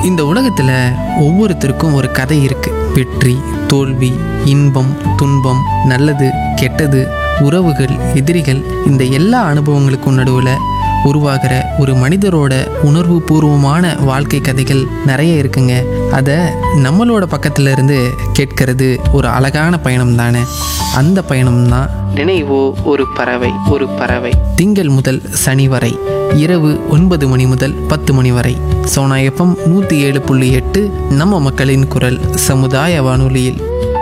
இந்த உலகத்தில் ஒவ்வொருத்தருக்கும் ஒரு கதை இருக்கு வெற்றி தோல்வி இன்பம் துன்பம் நல்லது கெட்டது உறவுகள் எதிரிகள் இந்த எல்லா அனுபவங்களுக்கும் நடுவில் உருவாகிற ஒரு மனிதரோட உணர்வு பூர்வமான வாழ்க்கை கதைகள் நிறைய இருக்குங்க அதை நம்மளோட பக்கத்துல இருந்து கேட்கறது ஒரு அழகான பயணம் தானே அந்த பயணம் தான் நினைவோ ஒரு பறவை ஒரு பறவை திங்கள் முதல் சனி வரை இரவு ஒன்பது மணி முதல் பத்து மணி வரை சோனா எஃப்எம் நூற்றி ஏழு புள்ளி எட்டு நம்ம மக்களின் குரல் சமுதாய வானொலியில்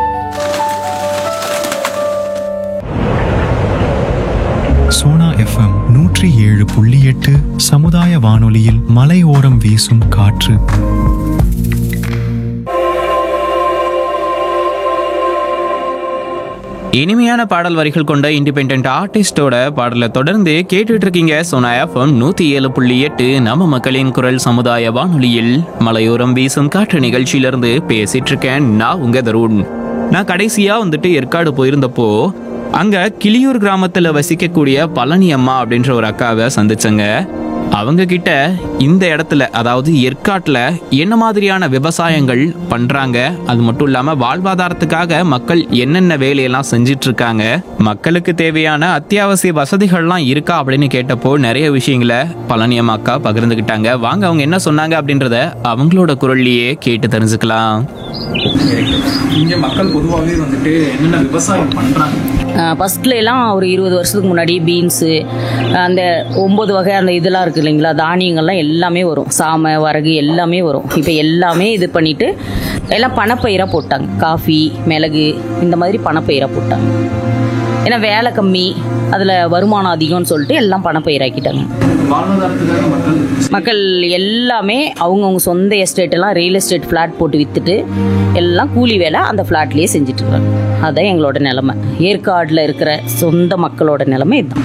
சோனா எஃப்எம் நூற்றி ஏழு புள்ளி எட்டு சமுதாய வானொலியில் மலையோரம் வீசும் காற்று இனிமையான பாடல் வரிகள் கொண்ட இண்டிபெண்ட் ஆர்டிஸ்டோட பாடலை தொடர்ந்து கேட்டுட்டு இருக்கீங்க சோனா எஃப்எம் நூத்தி ஏழு புள்ளி எட்டு நம்ம மக்களின் குரல் சமுதாய வானொலியில் மலையோரம் வீசும் காற்று நிகழ்ச்சியிலிருந்து பேசிட்டு இருக்கேன் நான் உங்க தருண் நான் கடைசியா வந்துட்டு ஏற்காடு போயிருந்தப்போ அங்க கிளியூர் கிராமத்துல வசிக்கக்கூடிய பழனி அம்மா அப்படின்ற ஒரு அக்காவை சந்திச்சங்க அவங்க கிட்ட இந்த இடத்துல அதாவது ஏற்காட்டுல என்ன மாதிரியான விவசாயங்கள் பண்றாங்க அது மட்டும் இல்லாம வாழ்வாதாரத்துக்காக மக்கள் என்னென்ன வேலையெல்லாம் செஞ்சிட்டு இருக்காங்க மக்களுக்கு தேவையான அத்தியாவசிய வசதிகள்லாம் இருக்கா அப்படின்னு கேட்டப்போ நிறைய விஷயங்களை பழனியம்மா அக்கா பகிர்ந்துக்கிட்டாங்க வாங்க அவங்க என்ன சொன்னாங்க அப்படின்றத அவங்களோட குரல்லையே கேட்டு தெரிஞ்சுக்கலாம் இங்கே மக்கள் பொதுவாகவே வந்துட்டு என்னென்ன விவசாயம் பண்ணுறாங்க ஃபஸ்ட்ல எல்லாம் ஒரு இருபது வருஷத்துக்கு முன்னாடி பீன்ஸு அந்த ஒம்பது வகை அந்த இதெல்லாம் இருக்குது இல்லைங்களா தானியங்கள்லாம் எல்லாமே வரும் சாமை வரகு எல்லாமே வரும் இப்போ எல்லாமே இது பண்ணிட்டு எல்லாம் பணப்பயிராக போட்டாங்க காஃபி மிளகு இந்த மாதிரி பணப்பயிராக போட்டாங்க ஏன்னா வேலை கம்மி அதில் வருமானம் அதிகம்னு சொல்லிட்டு எல்லாம் பணப்பயிராக்கிட்டாங்க வாழ்வாதாரத்துக்காக மக்கள் மக்கள் எல்லாமே அவங்கவுங்க சொந்த எஸ்டேட் எல்லாம் ரியல் எஸ்டேட் ஃப்ளாட் போட்டு விற்றுட்டு எல்லாம் கூலி வேலை அந்த ஃப்ளாட்லேயே செஞ்சுட்டு இருக்காங்க அதான் எங்களோட நிலமை ஏற்காடில் இருக்கிற சொந்த மக்களோட நிலைமை இதுதான்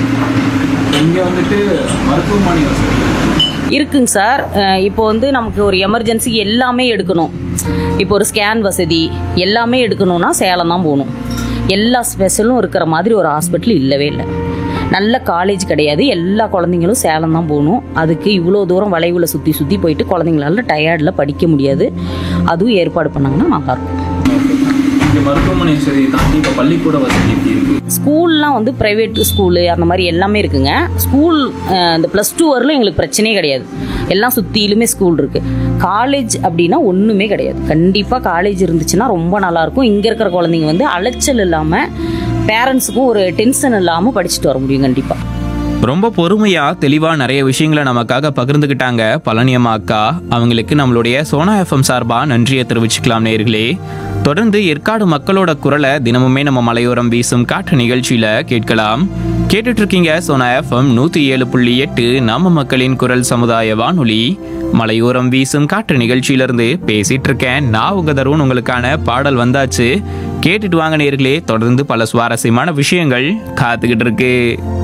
இங்கே வந்துட்டு மருத்துவமனை வசதி இருக்குங்க சார் அஹ் இப்போ வந்து நமக்கு ஒரு எமர்ஜென்சி எல்லாமே எடுக்கணும் இப்போ ஒரு ஸ்கேன் வசதி எல்லாமே எடுக்கணும்னா சேலம் தான் போகணும் எல்லா ஸ்பெஷலும் இருக்கிற மாதிரி ஒரு ஹாஸ்பிட்டல் இல்லவே இல்லை நல்ல காலேஜ் கிடையாது எல்லா குழந்தைங்களும் சேலம் தான் போகணும் அதுக்கு இவ்வளோ தூரம் வளைவில் சுற்றி சுற்றி போயிட்டு குழந்தைங்களால டயர்டில் படிக்க முடியாது அதுவும் ஏற்பாடு பண்ணாங்கன்னா நல்லாயிருக்கும் இங்கே மருத்துவமனை வசதி தாண்டி இப்போ பள்ளிக்கூட வசதி எப்படி இருக்கு ஸ்கூல்லாம் வந்து ப்ரைவேட் ஸ்கூலு அந்த மாதிரி எல்லாமே இருக்குங்க ஸ்கூல் அஹ், இந்த ப்ளஸ் டூ வரலும் எங்களுக்கு பிரச்சனையே கிடையாது எல்லாம் சுற்றிலுமே ஸ்கூல் இருக்கு காலேஜ் அப்படின்னா ஒன்றுமே கிடையாது கண்டிப்பாக காலேஜ் இருந்துச்சுன்னா ரொம்ப நல்லாயிருக்கும் இங்கே இருக்கிற குழந்தைங்க வந்து அலைச்சல் இல்லாமல் பேரண்ட்ஸுக்கும் ஒரு டென்ஷன் இல்லாமல் படிச்சுட்டு வர முடியும் கண்டிப்பாக ரொம்ப பொறுமையா தெளிவா நிறைய விஷயங்களை நமக்காக பகிர்ந்துக்கிட்டாங்க பழனியம்மா அக்கா அவங்களுக்கு நம்மளுடைய சோனா எஃப்எம் சார்பா நன்றியை தெரிவிச்சுக்கலாம் நேர்களே தொடர்ந்து ஏற்காடு மக்களோட குரலை தினமுமே நம்ம மலையோரம் வீசும் காற்று நிகழ்ச்சியில கேட்கலாம் கேட்டுட்டு இருக்கீங்க சோனா எஃப்எம் நூத்தி ஏழு புள்ளி எட்டு நம்ம மக்களின் குரல் சமுதாய வானொலி மலையோரம் வீசும் காற்று நிகழ்ச்சியிலிருந்து பேசிட்டு இருக்கேன் நான் உங்க தருண் உங்களுக்கான பாடல் வந்தாச்சு கேட்டுட்டு வாங்க நேர்களே தொடர்ந்து பல சுவாரஸ்யமான விஷயங்கள் காத்துக்கிட்டு இருக்கு